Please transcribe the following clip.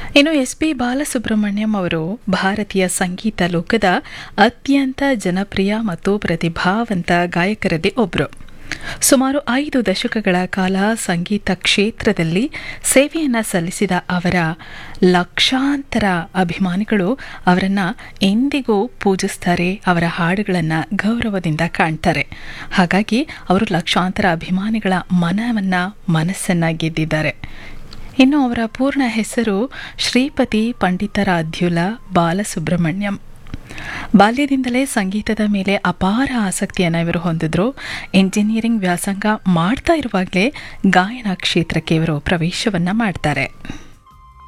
ಇನ್ನು S P Balasubrahmanyam ಅವರು ಭಾರತೀಯ ಸಂಗೀತ ಲೋಕದ ಅತ್ಯಂತ ಜನಪ್ರಿಯ ಮತ್ತು ಪ್ರತಿಭಾವಂತ ಗಾಯಕರಲ್ಲಿ ಒಬ್ಬರು ಸುಮಾರು ಐದು ದಶಕಗಳ ಕಾಲ ಸಂಗೀತ ಕ್ಷೇತ್ರದಲ್ಲಿ ಸೇವೆಯನ್ನು ಸಲ್ಲಿಸಿದ ಅವರ ಲಕ್ಷಾಂತರ ಅಭಿಮಾನಿಗಳು ಅವರನ್ನು ಎಂದಿಗೂ ಪೂಜಿಸ್ತಾರೆ ಅವರ ಹಾಡುಗಳನ್ನು ಗೌರವದಿಂದ ಕಾಣ್ತಾರೆ ಹಾಗಾಗಿ ಅವರು ಲಕ್ಷಾಂತರ ಅಭಿಮಾನಿಗಳ ಮನವನ್ನು ಮನಸ್ಸನ್ನು ಗೆದ್ದಿದ್ದಾರೆ ಇನ್ನು ಅವರ ಪೂರ್ಣ ಹೆಸರು ಶ್ರೀಪತಿ ಪಂಡಿತರಾಧ್ಯುಲ ಬಾಲಸುಬ್ರಹ್ಮಣ್ಯಂ ಬಾಲ್ಯದಿಂದಲೇ ಸಂಗೀತದ ಮೇಲೆ ಅಪಾರ ಆಸಕ್ತಿಯನ್ನು ಇವರು ಹೊಂದಿದ್ರು ಇಂಜಿನಿಯರಿಂಗ್ ವ್ಯಾಸಂಗ ಮಾಡ್ತಾ ಇರುವಾಗಲೇ ಗಾಯನ ಕ್ಷೇತ್ರಕ್ಕೆ ಇವರು ಪ್ರವೇಶವನ್ನ ಮಾಡ್ತಾರೆ